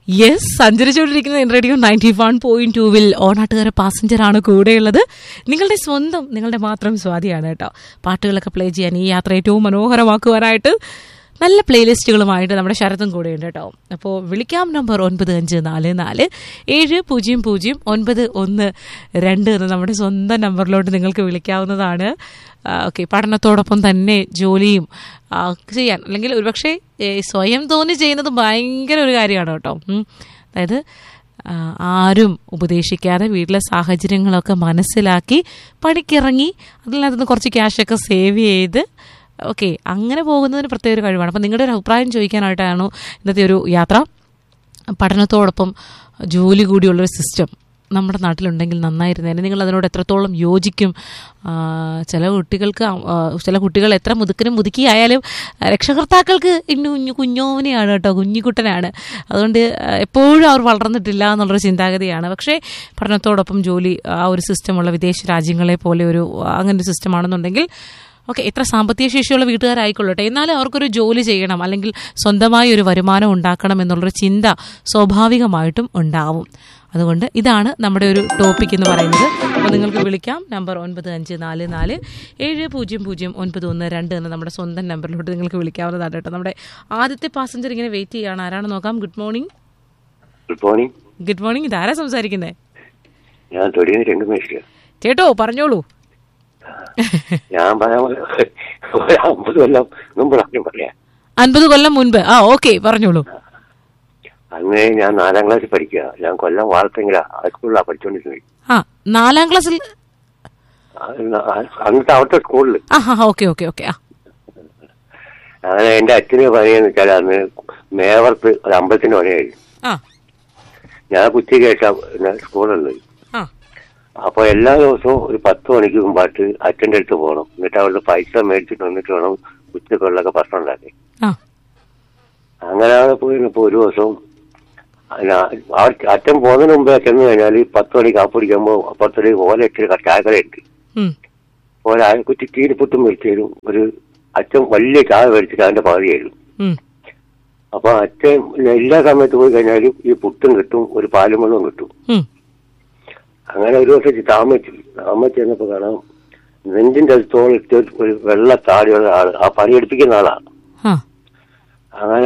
Yes സഞ്ചരിച്ചുകൊണ്ടിരിക്കുന്ന radio ninety one point ടൂവിൽ Onattukara passenger ആണ് കൂടെയുള്ളത് നിങ്ങളുടെ സ്വന്തം നിങ്ങളുടെ മാത്രം സ്വാതിയാണ് കേട്ടോ പാട്ടുകളൊക്കെ പ്ലേ ചെയ്യാൻ ഈ യാത്ര ഏറ്റവും മനോഹരമാക്കുവാനായിട്ട് നല്ല പ്ലേലിസ്റ്റുകളുമായിട്ട് നമ്മുടെ ശരത്തും കൂടെയുണ്ട് കേട്ടോ അപ്പോൾ വിളിക്കാം നമ്പർ ഒൻപത് അഞ്ച് നാല് നാല് ഏഴ് പൂജ്യം പൂജ്യം ഒൻപത് ഒന്ന് രണ്ട് എന്ന നമ്മുടെ സ്വന്തം നമ്പറിലോട്ട് നിങ്ങൾക്ക് വിളിക്കാവുന്നതാണ് ഓക്കെ പഠനത്തോടൊപ്പം തന്നെ ജോലിയും ആ, ചെയ്യാൻ അല്ലെങ്കിൽ ഒരുപക്ഷെ ഏ, സ്വയം തോന്നി ചെയ്യുന്നത് ഭയങ്കര ഒരു കാര്യമാണ് കേട്ടോ ഉം. അതായത് ആ, ആരും ഉപദേശിക്കാതെ വീട്ടിലെ സാഹചര്യങ്ങളൊക്കെ മനസ്സിലാക്കി പണിക്കിറങ്ങി അതിനകത്ത് നിന്ന് കുറച്ച് ക്യാഷൊക്കെ സേവ് ചെയ്ത് ഓക്കെ അങ്ങനെ പോകുന്നതിന് പ്രത്യേക ഒരു കഴിവാണ് അപ്പം നിങ്ങളുടെ ഒരു അഭിപ്രായം ചോദിക്കാനായിട്ടാണ് ഇന്നത്തെ ഒരു യാത്ര പഠനത്തോടൊപ്പം ജോലി കൂടിയുള്ളൊരു സിസ്റ്റം നമ്മുടെ നാട്ടിലുണ്ടെങ്കിൽ നന്നായിരുന്നേനെ നിങ്ങൾ അതിനോട് എത്രത്തോളം യോജിക്കും ആ, ചില കുട്ടികൾക്ക് ആ, ചില കുട്ടികൾ എത്ര മുതുക്കനും മുതുക്കിയായാലും രക്ഷകർത്താക്കൾക്ക് ഇന്നു കുഞ്ഞു കുഞ്ഞോവനെയാണ് കേട്ടോ കുഞ്ഞിക്കുട്ടനാണ് അതുകൊണ്ട് ആ, എപ്പോഴും അവർ വളർന്നിട്ടില്ല എന്നുള്ളൊരു ചിന്താഗതിയാണ് പക്ഷേ പഠനത്തോടൊപ്പം ജോലി ആ ഒരു സിസ്റ്റമുള്ള വിദേശ രാജ്യങ്ങളെ പോലെ ഒരു അങ്ങനെ ഒരു സിസ്റ്റമാണെന്നുണ്ടെങ്കിൽ ഓക്കെ എത്ര സാമ്പത്തിക ശേഷിയുള്ള വീട്ടുകാരായിക്കൊള്ളട്ടെ എന്നാലും അവർക്കൊരു ജോലി ചെയ്യണം അല്ലെങ്കിൽ സ്വന്തമായി ഒരു വരുമാനം ഉണ്ടാക്കണം എന്നുള്ളൊരു ചിന്ത സ്വാഭാവികമായിട്ടും ഉണ്ടാവും അതുകൊണ്ട് ഇതാണ് നമ്മുടെ ഒരു ടോപ്പിക് എന്ന് പറയുന്നത് അപ്പോൾ നിങ്ങൾക്ക് വിളിക്കാം നമ്പർ ഒൻപത് അഞ്ച് നാല് നാല് ഏഴ് പൂജ്യം പൂജ്യം ഒൻപത് ഒന്ന് രണ്ട് എന്ന നമ്മുടെ സ്വന്തം നമ്പറിലോട്ട് നിങ്ങൾക്ക് വിളിക്കാവുന്നതാണ് കേട്ടോ നമ്മുടെ ആദ്യത്തെ പാസഞ്ചർ ഇങ്ങനെ വെയിറ്റ് ചെയ്യുകയാണ് ആരാണ് നോക്കാം good morning good morning good morning ഇതാരാ സംസാരിക്കുന്നത് ഞാൻ തൊടിയ രണ്ട് മേടിക്കുക ചേട്ടോ പറഞ്ഞോളൂ ഞാൻ പറയാൻ പോലെ ഒരു അമ്പത് കൊല്ലം മുമ്പ് ആദ്യം പറയാം അൻപത് കൊല്ലം മുൻപ് ആ ഓക്കെ പറഞ്ഞോളൂ അന്ന് ഞാൻ നാലാം ക്ലാസ്സിൽ പഠിക്കുക ഞാൻ കൊല്ലം വാർത്തങ്കില ഹൈസ്കൂളിലാണ് പഠിച്ചുകൊണ്ടിരുന്നത് ആ നാലാം ക്ലാസ്സിൽ അന്നത്തെ അവിടുത്തെ സ്കൂളിൽ ആ ഹാ ഓക്കെ ഓക്കെ ഓക്കെ ആ അങ്ങനെ എന്റെ അച്ഛന് പണിയെന്ന് വെച്ചാൽ അന്ന് മേവർത്ത് ഒരു അമ്പലത്തിന്റെ പണിയായിരുന്നു ആ ഞാൻ കുത്തിക്ക് ശേഷം സ്കൂളുള്ളത് ആ അപ്പൊ എല്ലാ ദിവസവും ഒരു പത്ത് മണിക്ക് മുമ്പായിട്ട് അച്ഛന്റെ അടുത്ത് പോകണം എന്നിട്ട് അവിടുത്തെ പൈസ മേടിച്ചിട്ട് വന്നിട്ട് വേണം ഉച്ചക്കുള്ളൊക്കെ ഭക്ഷണം ഉണ്ടാക്കി ആ അങ്ങനെ അവിടെ പോയിരുന്നപ്പോ ഒരു ദിവസം അല്ല, ആ അച്ഛൻ പോകുന്നതിന് മുമ്പേ ചെന്ന് കഴിഞ്ഞാൽ പത്ത് മണിക്ക് കാപ്പ് പിടിക്കുമ്പോ അപ്പുറത്തൊരു ഓല ഇച്ചിരി ചായക്കടയുണ്ട് ഉം. ഓല കുറ്റി ചീനിപ്പുട്ടും മേടിച്ചു ഒരു അച്ഛൻ വലിയ ചായ മേടിച്ചിട്ട് അതിന്റെ പകുതിയായിരുന്നു ഉം. അപ്പൊ അച്ഛൻ എല്ലാ സമയത്ത് പോയി കഴിഞ്ഞാലും ഈ പുട്ടും കിട്ടും ഒരു പാലും വെള്ളവും കിട്ടും ഉം. അങ്ങനെ ഒരു ദിവസം താമസിച്ചു താമസിച്ച് ചെന്നപ്പോ കാണാം നെഞ്ചിന്റെ അടുത്തോളം ഇട്ട് ഒരു വെള്ള താടിയുള്ള ആള് ആ പണിയെടുപ്പിക്കുന്ന ആളാ ആ അങ്ങനെ